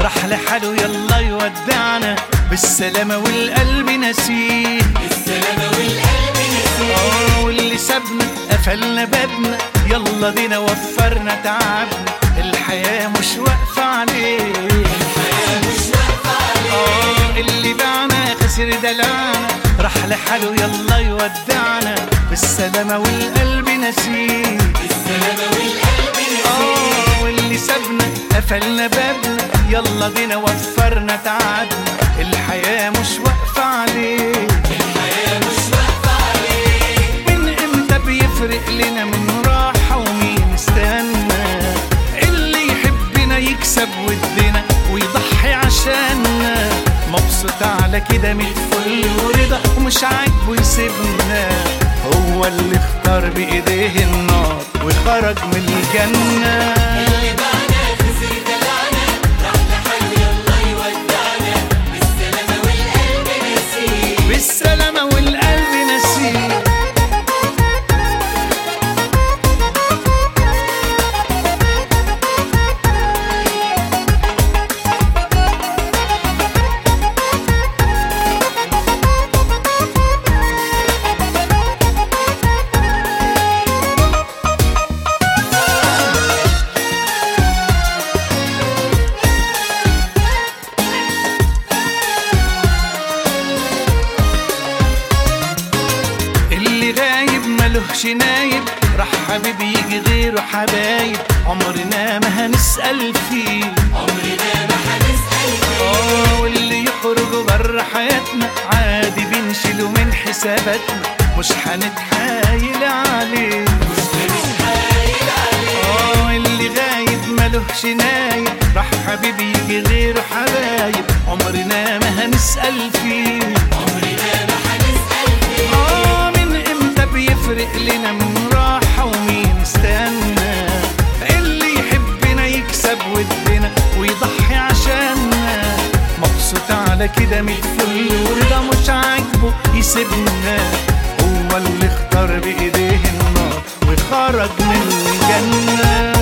راح لحاله يلا يودعنا بالسلامة والقلب نسيه بالسلامة والقلب نسيه اه واللي سابنا قفلنا بابنا يلا دينا وفرنا تعبنا الحياة مش واقفة عليه الحياة مش واقفة عليه اه اللي باعنا خسر دلعنا راح لحاله يلا يودعنا بالسلامة والقلب نسيه بالسلامة والقلب نسيه اه واللي سابنا قفلنا بابنا يلا بينا وفرنا تعبنا الحياة مش واقفة عليه الحياة مش واقفة عليه من امتى بيفرق لنا من راحة ومين استنى اللي يحبنا يكسب ودنا ويضحي عشاننا مبسوط على كده من الفل ورضا ومش عاجبه يسيبنا هو اللي اختار بايديه النار وخرج من الجنه اللي باعنا خسر دلعنا راح لحاله يلا يودعنا بالسلامة والقلب نسيه بالسلامة والقلب نسيه اللي غايب ملهش نايب راح حبيبي يجي غيره حبايب عمرنا ما هنسأل فيه عمرنا ما هنسأل فيه اه واللي يخرجوا بره حياتنا عادي بنشيله من حساباتنا مش هنتحايل عليه مش هنتحايل عليه اه اللي غايب ملهش نايب راح حبيبي يجي غيره حبايب عمرنا ما هنسأل فيه عمرنا ما هنسأل فيه اه من امتى بيفرق لنا من راحة ومين استنى اللي يحبنا يكسب ودنا ويضحي عشاننا مبسوط على كده من الفل ورضا مش عاجبه يسيبنا هو اللي اختار بايديه النار وخرج من الجنه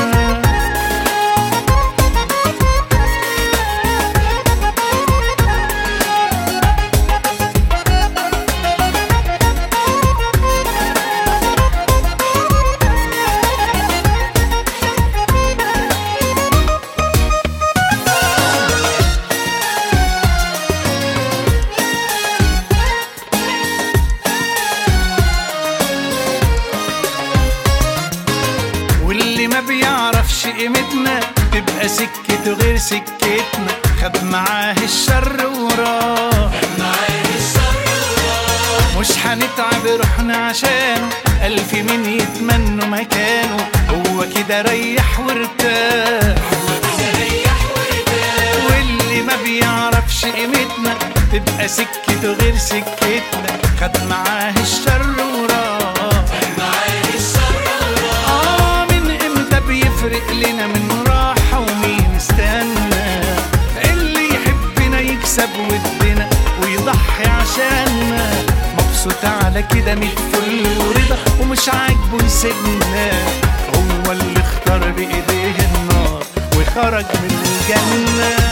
واللي ما بيعرفش قيمتنا تبقى سكته غير سكتنا خد معاه الشر وراه معاه الشر وراه مش هنتعب روحنا عشانه ألف مين يتمنوا مكانه هو كده ريح وارتاح ريح وارتاح واللي ما بيعرفش قيمتنا تبقى سكته غير سكتنا خد معاه الشر وراه معاه الشر وراه آه من امتى بيفرق لنا من راحة ومين استنى اللي يحبنا يكسب ودنا ويضحي عشاننا مبسوط على كده من الفل ورضا ومش عاجبه يسيبنا هو اللي اختار بايديه النار وخرج من الجنه